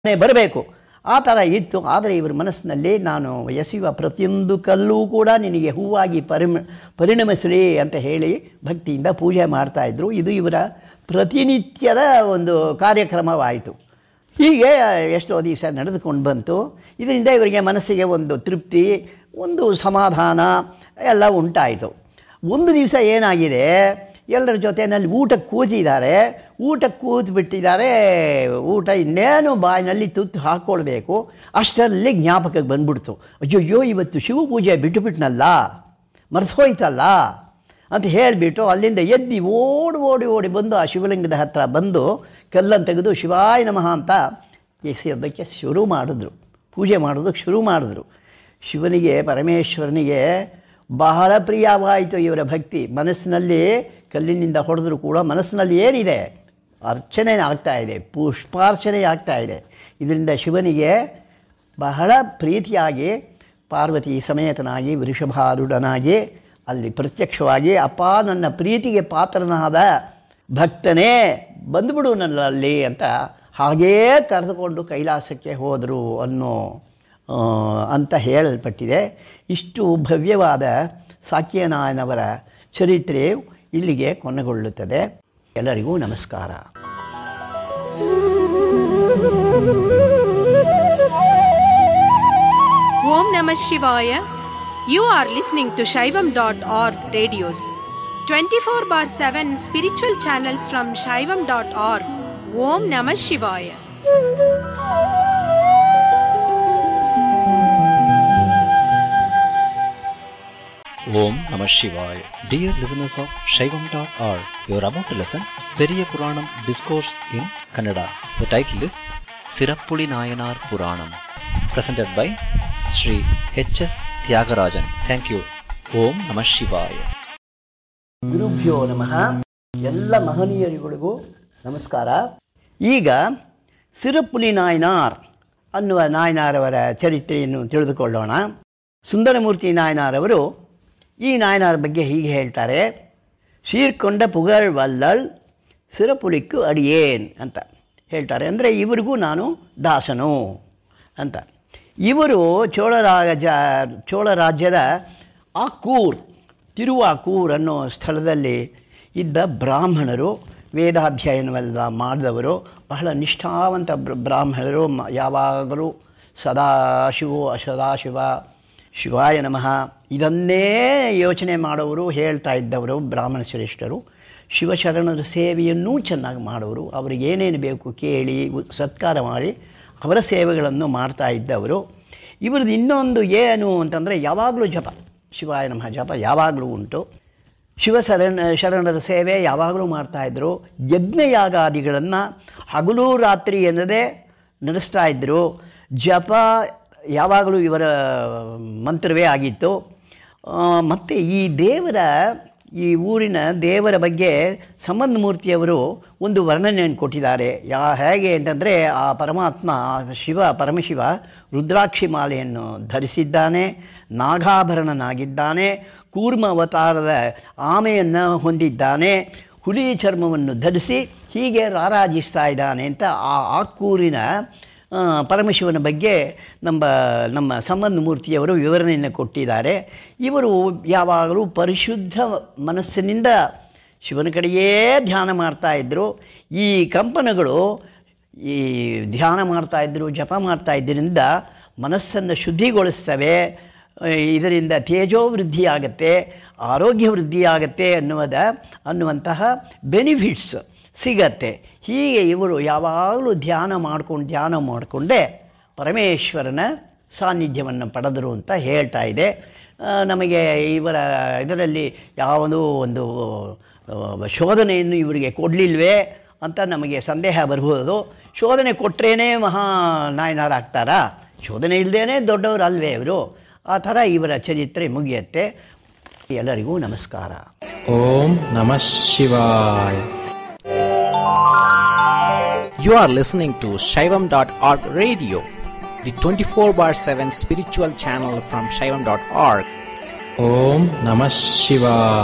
ಬರಬೇಕು ಆ ಥರ ಇತ್ತು ಆದರೆ ಇವರ ಮನಸ್ಸಿನಲ್ಲಿ ನಾನು ಎಸೆಯುವ ಪ್ರತಿಯೊಂದು ಕಲ್ಲೂ ಕೂಡ ನಿನಗೆ ಹೂವಾಗಿ ಪರಿಮ ಪರಿಣಮಿಸಲಿ ಅಂತ ಹೇಳಿ ಭಕ್ತಿಯಿಂದ ಪೂಜೆ ಮಾಡ್ತಾಯಿದ್ರು ಇದು ಇವರ ಪ್ರತಿನಿತ್ಯದ ಒಂದು ಕಾರ್ಯಕ್ರಮವಾಯಿತು ಹೀಗೆ ಎಷ್ಟೋ ದಿವಸ ನಡೆದುಕೊಂಡು ಬಂತು ಇದರಿಂದ ಇವರಿಗೆ ಮನಸ್ಸಿಗೆ ಒಂದು ತೃಪ್ತಿ ಒಂದು ಸಮಾಧಾನ ಎಲ್ಲ ಉಂಟಾಯಿತು ಒಂದು ದಿವಸ ಏನಾಗಿದೆ ಎಲ್ಲರ ಜೊತೆಯಲ್ಲಿ ಊಟಕ್ಕೆ ಕೂತಿದ್ದಾರೆ ಊಟಕ್ಕೆ ಕೂತು ಬಿಟ್ಟಿದ್ದಾರೆ ಊಟ ಇನ್ನೇನು ಬಾಯಿನಲ್ಲಿ ತುತ್ತು ಹಾಕ್ಕೊಳ್ಬೇಕು ಅಷ್ಟರಲ್ಲಿ ಜ್ಞಾಪಕಕ್ಕೆ ಬಂದ್ಬಿಡ್ತು ಅಯ್ಯಯ್ಯೋ ಇವತ್ತು ಶಿವಪೂಜೆ ಬಿಟ್ಟುಬಿಟ್ನಲ್ಲ ಮರೆಸೋಯ್ತಲ್ಲ ಅಂತ ಹೇಳಿಬಿಟ್ಟು ಅಲ್ಲಿಂದ ಎದ್ದಿ ಓಡಿ ಓಡಿ ಓಡಿ ಬಂದು ಆ ಶಿವಲಿಂಗದ ಹತ್ರ ಬಂದು ಕಲ್ಲನ್ನು ತೆಗೆದು ಶಿವಾಯ ನಮಃ ಅಂತ ಎಸೆಯೋದಕ್ಕೆ ಶುರು ಮಾಡಿದ್ರು ಪೂಜೆ ಮಾಡೋದಕ್ಕೆ ಶುರು ಮಾಡಿದ್ರು ಶಿವನಿಗೆ ಪರಮೇಶ್ವರನಿಗೆ ಬಹಳ ಪ್ರಿಯವಾಯಿತು ಇವರ ಭಕ್ತಿ ಮನಸ್ಸಿನಲ್ಲಿ ಕಲ್ಲಿನಿಂದ ಹೊಡೆದರೂ ಕೂಡ ಮನಸ್ಸಿನಲ್ಲಿ ಏನಿದೆ ಅರ್ಚನೆ ಆಗ್ತಾ ಇದೆ ಪುಷ್ಪಾರ್ಚನೆ ಆಗ್ತಾ ಇದೆ ಇದರಿಂದ ಶಿವನಿಗೆ ಬಹಳ ಪ್ರೀತಿಯಾಗಿ ಪಾರ್ವತಿ ಸಮೇತನಾಗಿ ವೃಷಭಾರುಡನಾಗಿ ಅಲ್ಲಿ ಪ್ರತ್ಯಕ್ಷವಾಗಿ ಅಪ್ಪ ನನ್ನ ಪ್ರೀತಿಗೆ ಪಾತ್ರನಾದ ಭಕ್ತನೇ ಬಂದುಬಿಡು ನನ್ನಲ್ಲಿ ಅಂತ ಹಾಗೇ ಕರೆದುಕೊಂಡು ಕೈಲಾಸಕ್ಕೆ ಹೋದರು ಅನ್ನೋ ಆ, ಅಂತ ಹೇಳಲ್ಪಟ್ಟಿದೆ ಇಷ್ಟು ಭವ್ಯವಾದ ಸಾಕ್ಯನಾಯನವರ ಚರಿತ್ರೆ ಇಲ್ಲಿಗೆ ಕೊನೆಗೊಳ್ಳುತ್ತದೆ ಎಲ್ಲರಿಗೂ ನಮಸ್ಕಾರ Om Namah Shivaya. You are listening to Shaivam.org radios. 24 bar 7 spiritual channels from Shaivam.org. Om Namah Shivaya. Om Namah Shivaya. Dear listeners of Shaivam.org, you are about to listen Periya Puranam Discourse in Kannada. The title is Sirappuli Nayanar Puranam, presented by Sri H.S. Tyagarajan. Thank you. Om Namah Shivaya. ಗುರುಭ್ಯೋ ನಮಃ ಎಲ್ಲ ಮಹನೀಯರುಗಳಿಗೂ ನಮಸ್ಕಾರ ಈಗ ಸಿರುಪುಲಿ ನಾಯನಾರ್ ಅನ್ನುವ ನಾಯನಾರವರ ಚರಿತ್ರೆಯನ್ನು ತಿಳಿದುಕೊಳ್ಳೋಣ ಸುಂದರಮೂರ್ತಿ ನಾಯನಾರವರು ಈ ನಾಯನಾರ ಬಗ್ಗೆ ಹೀಗೆ ಹೇಳ್ತಾರೆ ಸೀರ್ಕೊಂಡ ಪುಗಳ್ ವಲ್ಲಳ್ ಸಿರಪುಲಿಕ್ಕು ಅಡಿಯೇನ್ ಅಂತ ಹೇಳ್ತಾರೆ ಅಂದರೆ ಇವರಿಗೂ ನಾನು ದಾಸನು ಅಂತ ಇವರು ಚೋಳರಾಜ ಚೋಳ ರಾಜ್ಯದ ಆಕ್ಕೂರ್ ತಿರುವಾಕೂರ್ ಅನ್ನೋ ಸ್ಥಳದಲ್ಲಿ ಇದ್ದ ಬ್ರಾಹ್ಮಣರು ವೇದಾಧ್ಯಯನವೆಲ್ಲ ಮಾಡಿದವರು ಬಹಳ ನಿಷ್ಠಾವಂತ ಬ್ರ- ಬ್ರಾಹ್ಮಣರು ಮ- ಯಾವಾಗಲೂ ಸದಾಶಿವೋ ಸದಾಶಿವ ಶಿವಾಯ ನಮಃ ಇದನ್ನೇ ಯೋಚನೆ ಮಾಡೋರು ಹೇಳ್ತಾ ಇದ್ದವರು ಬ್ರಾಹ್ಮಣ ಶ್ರೇಷ್ಠರು ಶಿವಶರಣರ ಸೇವೆಯನ್ನೂ ಚೆನ್ನಾಗಿ ಮಾಡೋರು ಅವ್ರಿಗೆ ಏನೇನು ಬೇಕು ಕೇಳಿ ಉ- ಸತ್ಕಾರ ಮಾಡಿ ಅವರ ಸೇವೆಗಳನ್ನು ಮಾಡ್ತಾ ಇದ್ದವರು ಇವ್ರದ್ದು ಇನ್ನೊಂದು ಏನು ಅಂತಂದರೆ ಯಾವಾಗಲೂ ಜಪ ಶಿವಾಯ ನಮಃ ಜಪ ಯಾವಾಗಲೂ ಉಂಟು ಶಿವ ಶರಣ ಶರಣರ ಸೇವೆ ಯಾವಾಗಲೂ ಮಾಡ್ತಾಯಿದ್ರು ಯಜ್ಞಯಾಗಾದಿಗಳನ್ನು ಹಗಲು ರಾತ್ರಿ ಎನ್ನದೇ ನಡೆಸ್ತಾ ಇದ್ದರು ಜಪ ಯಾವಾಗಲೂ ಇವರ ಮಂತ್ರವೇ ಆಗಿತ್ತು ಮತ್ತು ಈ ದೇವರ ಈ ಊರಿನ ದೇವರ ಬಗ್ಗೆ ಸಂಬಂಧಮೂರ್ತಿಯವರು ಒಂದು ವರ್ಣನೆಯನ್ನು ಕೊಟ್ಟಿದ್ದಾರೆ ಯಾ ಹೇಗೆ ಅಂತಂದರೆ ಆ ಪರಮಾತ್ಮ ಆ ಶಿವ ಪರಮಶಿವ ರುದ್ರಾಕ್ಷಿ ಮಾಲೆಯನ್ನು ಧರಿಸಿದ್ದಾನೆ ನಾಗಾಭರಣನಾಗಿದ್ದಾನೆ ಕೂರ್ಮ ಅವತಾರದ ಆಮೆಯನ್ನು ಹೊಂದಿದ್ದಾನೆ ಹುಲಿ ಚರ್ಮವನ್ನು ಧರಿಸಿ ಹೀಗೆ ರಾರಾಜಿಸ್ತಾ ಇದ್ದಾನೆ ಅಂತ ಆ ಆಕ್ಕೂರಿನ ಆ, ಪರಮಶಿವನ ಬಗ್ಗೆ ನಮ್ಮ ನಮ್ಮ ಸಂಬಂಧ ಮೂರ್ತಿಯವರು ವಿವರಣೆಯನ್ನು ಕೊಟ್ಟಿದ್ದಾರೆ ಇವರು ಯಾವಾಗಲೂ ಪರಿಶುದ್ಧ ಮನಸ್ಸಿನಿಂದ ಶಿವನ ಕಡೆಯೇ ಧ್ಯಾನ ಮಾಡ್ತಾ ಇದ್ದರು ಈ ಕಂಪನಗಳು ಈ ಧ್ಯಾನ ಮಾಡ್ತಾ ಇದ್ದರು ಜಪ ಮಾಡ್ತಾ ಇದ್ದರಿಂದ ಮನಸ್ಸನ್ನು ಶುದ್ಧಿಗೊಳಿಸ್ತವೆ ಇದರಿಂದ ತೇಜೋ ವೃದ್ಧಿ ಆಗುತ್ತೆ ಆರೋಗ್ಯ ವೃದ್ಧಿ ಆಗುತ್ತೆ ಅನ್ನುವುದ ಅನ್ನುವಂತಹ ಬೆನಿಫಿಟ್ಸ್ ಸಿಗತ್ತೆ ಹೀಗೆ ಇವರು ಯಾವಾಗಲೂ ಧ್ಯಾನ ಮಾಡ್ಕೊಂಡು ಧ್ಯಾನ ಮಾಡಿಕೊಂಡೇ ಪರಮೇಶ್ವರನ ಸಾನ್ನಿಧ್ಯವನ್ನು ಪಡೆದರು ಅಂತ ಹೇಳ್ತಾ ಇದೆ ಆ, ನಮಗೆ ಇವರ ಇದರಲ್ಲಿ ಯಾವುದೋ ಒಂದು ಆ, ಶೋಧನೆಯನ್ನು ಇವರಿಗೆ ಕೊಡಲಿಲ್ವೇ ಅಂತ ನಮಗೆ ಸಂದೇಹ ಬರ್ಬೋದು ಶೋಧನೆ ಕೊಟ್ಟರೇನೇ ಮಹಾ ನಾಯನರಾಗ್ತಾರಾ ಶೋಧನೆ ಇಲ್ಲದೇ ದೊಡ್ಡವರು ಅಲ್ವೇ ಇವರು ಆ ಥರ ಇವರ ಚರಿತ್ರೆ ಮುಗಿಯುತ್ತೆ ಎಲ್ಲರಿಗೂ ನಮಸ್ಕಾರ ಓಂ ನಮಃ ಶಿವಾಯ You are listening to Shaivam.org radio, the 24 bar 7 spiritual channel from Shaivam.org. ಓಂ ನಮಃ ಶಿವಾಯ